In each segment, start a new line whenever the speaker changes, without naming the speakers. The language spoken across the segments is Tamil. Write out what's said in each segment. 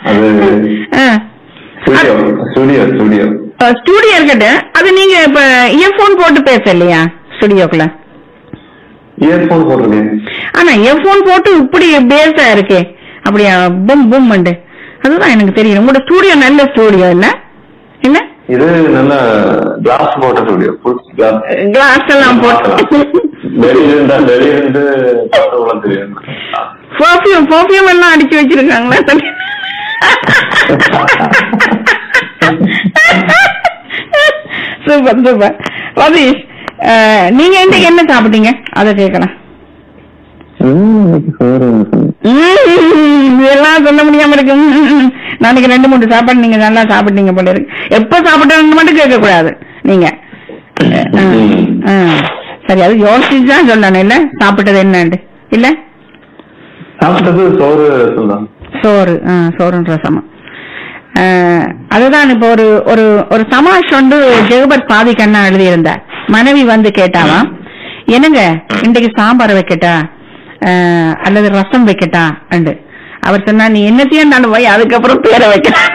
அது ஸ்டுடியோ ஸ்டுடியோ ஸ்டுடியோ
ஸ்டூடியோ இருக்கட்டும் அது நீங்க இப்ப இயர்போன் போட்டு பேச இல்லையா ஸ்டுடியோக்குள்ள
இயர்போன் போட்டிருக்கேன்
ஆனா இயர்போன் போட்டு இப்படி பேஸா இருக்கே அப்படியா பும் பும் அதுதான் எனக்கு தெரியும் உங்களோட ஸ்டூடியோ நல்ல ஸ்டூடியோ இல்ல இல்ல
இது நல்ல கிளாஸ் போட்ட ஸ்டுடியோ ஃபுல் கிளாஸ்
கிளாஸ் எல்லாம் போட்டு
வெளியில இருந்தா வெளியில இருந்து பார்த்தவங்கள தெரியும்
பர்ஃபியூம் பர்ஃபியூம் எல்லாம் அடிச்சு வச்சிருக்காங்களா சூப்பர் சூப்பர் ரதீஷ் அஹ், நீங்க இன்னைக்கு என்ன சாப்பிட்டீங்க அதை கேட்கலாம் ம்ம், இதெல்லாம் சொல்ல முடியாம இருக்கு ம்ம். நாளைக்கு ரெண்டு மூணு சாப்பாடு நீங்க நல்லா சாப்பிட்டீங்க போல இருக்கு எப்ப சாப்பிட்டேன்னு மட்டும் கேட்க கூடாது நீங்க அஹ், அஹ். சரி அது யோசிச்சு தான் சொல்லணும் இல்ல சாப்பிட்டது என்னண்டு இல்ல
சாப்பிட்டது சோறு ரசம்
சோறு ஆ, சோறும் ரசமும் ஆ, அதுதான் இப்போ ஒரு ஒரு ஒரு சமாஷ் வந்து ஜெகபத் பாதி கண்ணா எழுதியிருந்தார் மனைவி வந்து கேட்டாவாம் என்னங்க இன்றைக்கு சாம்பார் வைக்கட்டா ஆ, அல்லது ரசம் வைக்கட்டா அண்டு அவர் சொன்னா நீ என்னத்தையும் நான் போய் அதுக்கப்புறம் பேரை வைக்கலாம்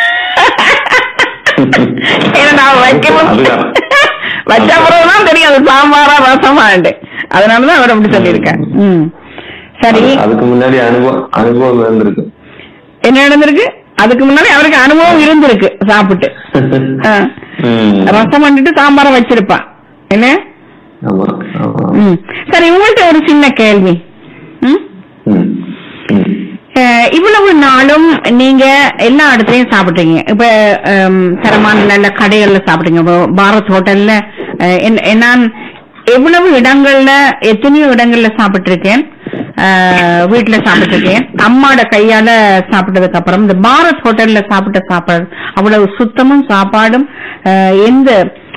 ஏன்னா நான் வைக்கணும்
அதுதான்.
வச்ச பிறகுதான் தெரியும் அது சாம்பாரா ரசமாண்டு அதனாலதான் அவர் அப்படி சொல்லியிருக்கேன் ம் சரி
அதுக்கு முன்னாடி அனுபவம் அனுபவம் இருந்திருக்கு
என்ன நடந்திருக்கு அதுக்கு முன்னாடி அவருக்கு அனுபவம் இருந்திருக்கு சாப்பிட்டு ஆ.
ம்.
ரசம் பண்ணிட்டு சாம்பாரம் வச்சிருப்பான் என்ன
ஆமா ஆமா
ம். சரி உங்கள்ட்ட ஒரு சின்ன கேள்வி ம்?
ம். ம்.
அஹ், இவ்வளவு நாளும் நீங்க எல்லா இடத்துலயும் சாப்பிட்டீங்க இப்ப ஹம், தரமான நல்ல கடைகள்ல சாப்பிட்டீங்க இப்போ பாரத் ஹோட்டல்ல அஹ், என்ன- நான் எவ்வளவு இடங்கள்ல எத்தனையோ இடங்கள்ல சாப்பிட்டிருக்கேன் அஹ், வீட்டுல சாப்பிட்டிருக்கேன் அம்மாட கையால சாப்பிட்டதுக்கு அப்புறம் இந்த பாரத் ஹோட்டல்ல சாப்பிட்ட சாப்பாடு அவ்வளவு சுத்தமும் சாப்பாடும் அஹ், எந்த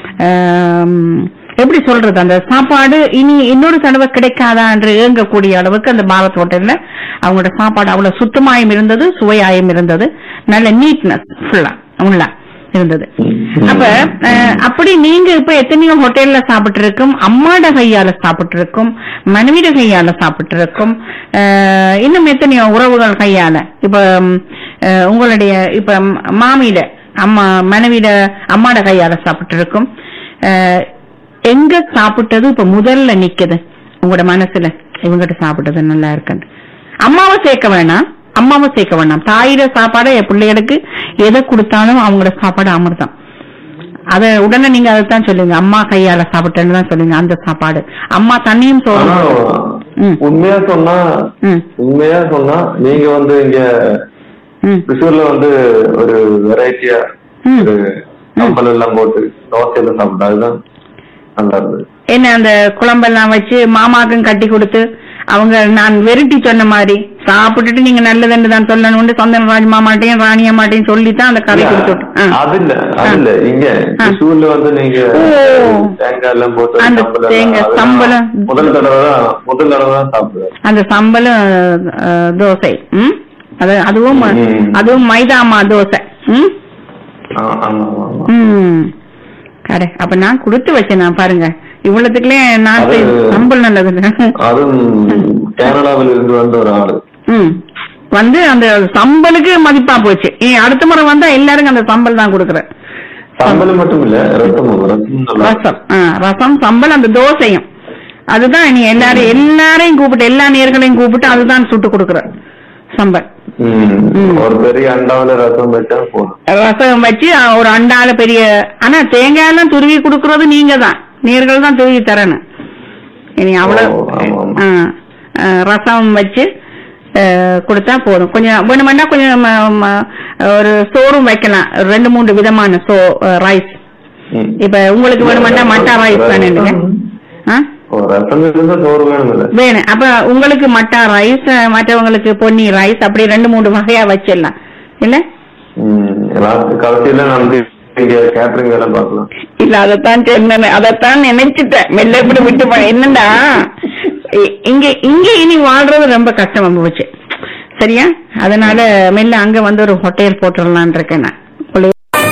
ஆம், எப்படி சொல்றது அந்த சாப்பாடு இனி இன்னொரு தடவை கிடைக்காதா என்று ஏங்கக்கூடிய அளவுக்கு அந்த பாரத் ஹோட்டல்ல அவங்களோட சாப்பாடு அவ்வளவு சுத்தமாயும் இருந்தது சுவையாயும் இருந்தது நல்ல நீட்னஸ் ஃபுல்லா உள்ள இருந்தது அப்ப அஹ், அப்படி நீங்க இப்ப எத்தனையோ ஹோட்டல்ல சாப்பிட்டு இருக்கும் அம்மாட கையால சாப்பிட்டு இருக்கும் மனைவிட கையால சாப்பிட்டு இருக்கும் அஹ், இன்னும் எத்தனையோ உறவுகள் கையால இப்ப ம், அஹ், உங்களுடைய இப்ப ம், மாமியிட அம்மா மனைவிட அம்மாட கையால சாப்பிட்டு இருக்கும் அஹ், எங்க சாப்பிட்டது இப்ப முதல்ல நிக்குது உங்களோட மனசுல இவங்கிட்ட சாப்பிட்டது நல்லா இருக்குன்னு அம்மாவை சேர்க்க வேணாம் அம்மாவை சேர்க்க வேணாம் தாயிட சாப்பாடை என் பிள்ளைகளுக்கு எதை கொடுத்தாலும் அவங்களோட சாப்பாடு அமிர்தம் அத உடனே நீங்க அதைத்தான் சொல்லுங்க அம்மா கையால சாப்பிட்டேன்னு தான் சொல்லுங்க அந்த சாப்பாடு அம்மா தண்ணியும்
ஆனா
சோறும் ம்.
உண்மையா சொன்னா
ம்
உண்மையா சொன்னா நீங்க வந்து இங்க
ம்
திருச்சூர்ல வந்து ஒரு வெரைட்டியா
ம்.
ஒரு கம்பல் எல்லாம் போட்டு தோசையில சாப்பிட்டா அதுதான் நல்லா இருந்தது
என்ன அந்த குழம்பெல்லாம் வச்சு மாமாக்கும் கட்டி கொடுத்து அவங்க நான் வெரைட்டி சொன்ன மாதிரி சாப்பிட்டுட்டு நீங்க நல்லதுன்னு தான் சொல்லணும்னு சந்தனராஜ் மாமாட்டையும் ராணி அம்மாட்டையும் சொல்லித்தான் அந்த கதை கொடுத்து விட்டு- ஆ.
அது இல்ல அது இல்ல இங்க
ஆ.
திருச்சூர்ல வந்து நீங்க
ஓ.
தேங்காய் எல்லாம் போட்டு
அந்த
சம்பல் எல்லாம்
தேங்காய்
அதெல்லாம்
சம்பளம்.
முதல் தடவை தான் முதல் தடவை தான் சாப்பிடுவேன்
அந்த சம்பளம் அஹ், தோசை ம் அது அதுவும்
ம்.
அதுவும் மைதாமா தோசை ம்
ஆ, ஆமா ஆமா ஆமா
ம் கடை அப்ப நான் கொடுத்து வச்சேன் நான் பாருங்க இவ்வளவுக்குள்ளே நான்
அது-
சம்பளம் நல்லது
அதுவும் கேரளாவில் இருந்து வந்த ஒரு ஆளு
ம் வந்து அந்த சம்பளுக்கு மதிப்பா போச்சு இனி அடுத்த முறை வந்தா எல்லாருக்கும் அந்த சம்பல் தான் கொடுக்குறேன்
சம்பளம் மட்டும் இல்ல ரசமும் ரசமும் நல்லா
ரசம் ஆ, ரசம் சம்பல் அந்த தோசையும் அதுதான் நீ எல்லாரும் எல்லாரையும் கூப்பிட்டு எல்லா நேர்களையும் கூப்பிட்டு அதுதான் சுட்டு கொடுக்குற சம்பல்
ம்.
ம்.
ஒரு பெரிய அண்டாவில ரசம் வச்சா போதும்
ரசம் வச்சு அ, ஒரு அண்டால பெரிய ஆனா தேங்காய் எல்லாம் துருவி கொடுக்கறது நீங்க தான் நேர்கள் தான் துருவி தரணும் இனி அவ்வளவு
ஓ, ஆமா, ஆமா.
ஆ, ஆ, ரசம் வச்சு ஆ, கொடுத்தா போதும் கொஞ்சம் வேணுமெண்டா கொஞ்சம் ம, ம, ஒரு சோறும் வைக்கலாம் ஒரு ரெண்டு மூன்று விதமான சோ ரைஸ்
ம்.
இப்ப உங்களுக்கு வேணுமெண்டா மட்டா ரைஸ் வேணுங்க ஆ?
ஓ, ரசம் இருந்தா சோறு வேணும் இல்ல
வேணும் அப்ப உங்களுக்கு மட்டா ரைஸ் மற்றவங்களுக்கு பொன்னி ரைஸ் அப்படி ரெண்டு மூணு வகையா வச்சிடலாம் இல்ல
லாஸ்ட் கடைசியில நான் வந்து இங்க கேட்டரிங் வேலை பார்க்கலாம்
இல்ல அதத்தான் சொன்னேன் அதத்தான் நினைச்சிட்டேன் மெல்ல இப்படி விட்டு போ என்னடா இ- இங்க இங்க இனி வாழ்றது ரொம்ப கஷ்டமா போச்சு சரியா அதனால மெல்ல அங்க வந்து ஒரு ஹோட்டல் போட்டுடலான் இருக்கேன் நான்